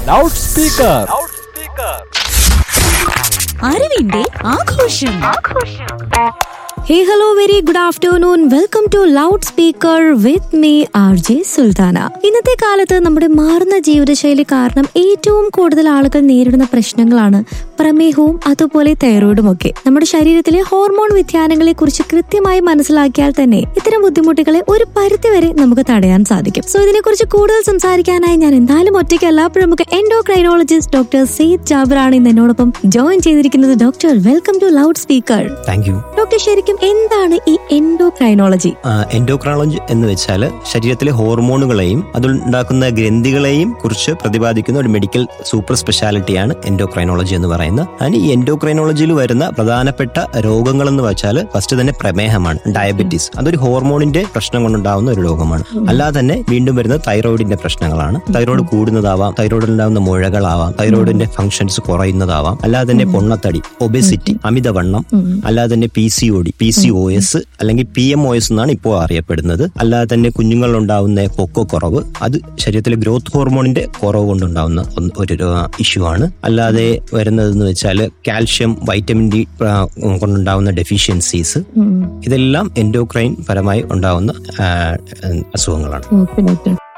loud speaker അറിവിന്റെ ആഘോഷം hey hello very good afternoon welcome to loud speaker with me R J Sultana ഇന്നത്തെ കാലത്ത് നമ്മുടെ മാറുന്ന ജീവിതശൈലി കാരണം ഏറ്റവും കൂടുതൽ ആളുകൾ നേരിടുന്ന പ്രശ്നങ്ങളാണ് പ്രമേഹവും അതുപോലെ തൈറോയിഡും ഒക്കെ നമ്മുടെ ശരീരത്തിലെ ഹോർമോൺ വ്യതിയാനങ്ങളെ കുറിച്ച് കൃത്യമായി മനസ്സിലാക്കിയാൽ തന്നെ ഇത്തരം ബുദ്ധിമുട്ടുകളെ ഒരു പരിധിവരെ നമുക്ക് തടയാൻ സാധിക്കും സോ ഇതിനെക്കുറിച്ച് കൂടുതൽ സംസാരിക്കാനായി ഞാൻ എന്തായാലും ഒറ്റയ്ക്കല്ല പ്രമുഖ എൻഡോക്രൈനോളജിസ്റ്റ് ഡോക്ടർ സെയ്ദ് ജാബിറാണ് ഇന്ന് എന്നോടൊപ്പം ജോയിൻ ചെയ്തിരിക്കുന്നത് doctor welcome to loud speaker thank you doctor ശരിക്കും എന്താണ് ഈ എൻഡോക്രൈനോളജി എൻഡോക്രോളജി എന്ന് വെച്ചാൽ ശരീരത്തിലെ ഹോർമോണുകളെയും അതുണ്ടാക്കുന്ന ഗ്രന്ഥികളെയും കുറിച്ച് പ്രതിപാദിക്കുന്ന ഒരു മെഡിക്കൽ സൂപ്പർ സ്പെഷ്യാലിറ്റിയാണ് എൻഡോക്രൈനോളജി എന്ന് പറയുന്നത് അതിന് ഈ എൻഡോക്രൈനോളജിയിൽ വരുന്ന പ്രധാനപ്പെട്ട രോഗങ്ങൾ എന്ന് വെച്ചാൽ ഫസ്റ്റ് തന്നെ പ്രമേഹമാണ് ഡയബറ്റീസ് അതൊരു ഹോർമോണിന്റെ പ്രശ്നം കൊണ്ടുണ്ടാവുന്ന ഒരു രോഗമാണ് അല്ലാതെ തന്നെ വീണ്ടും വരുന്ന തൈറോയിഡിന്റെ പ്രശ്നങ്ങളാണ് തൈറോയിഡ് കൂടുന്നതാവാം തൈറോയിഡിൽ ഉണ്ടാകുന്ന മുഴകളാവാം തൈറോയിഡിന്റെ ഫങ്ഷൻസ് കുറയുന്നതാവാം അല്ലാതെ തന്നെ പൊണ്ണത്തടി ഒബെസിറ്റി അമിതവണ്ണം അല്ലാതെ തന്നെ P C O D P C O S അല്ലെങ്കിൽ പി എം ഒ എസ് എന്നാണ് ഇപ്പോൾ അറിയപ്പെടുന്നത് അല്ലാതെ തന്നെ കുഞ്ഞുങ്ങളിലുണ്ടാവുന്ന പൊക്കോ കുറവ് അത് ശരീരത്തിലെ ഗ്രോത്ത് ഹോർമോണിന്റെ കുറവ് കൊണ്ടുണ്ടാവുന്ന ഒന്ന് ഒരു ഇഷ്യൂ ആണ് അല്ലാതെ വരുന്നതെന്ന് വെച്ചാൽ കാൽഷ്യം വൈറ്റമിൻ ഡി ആ, കൊണ്ടുണ്ടാവുന്ന ഡെഫിഷ്യൻസീസ് ഇതെല്ലാം എൻഡോക്രൈൻ പരമായി ഉണ്ടാവുന്ന ആ, അസുഖങ്ങളാണ് ഓക്കെ ഡോക്ടർ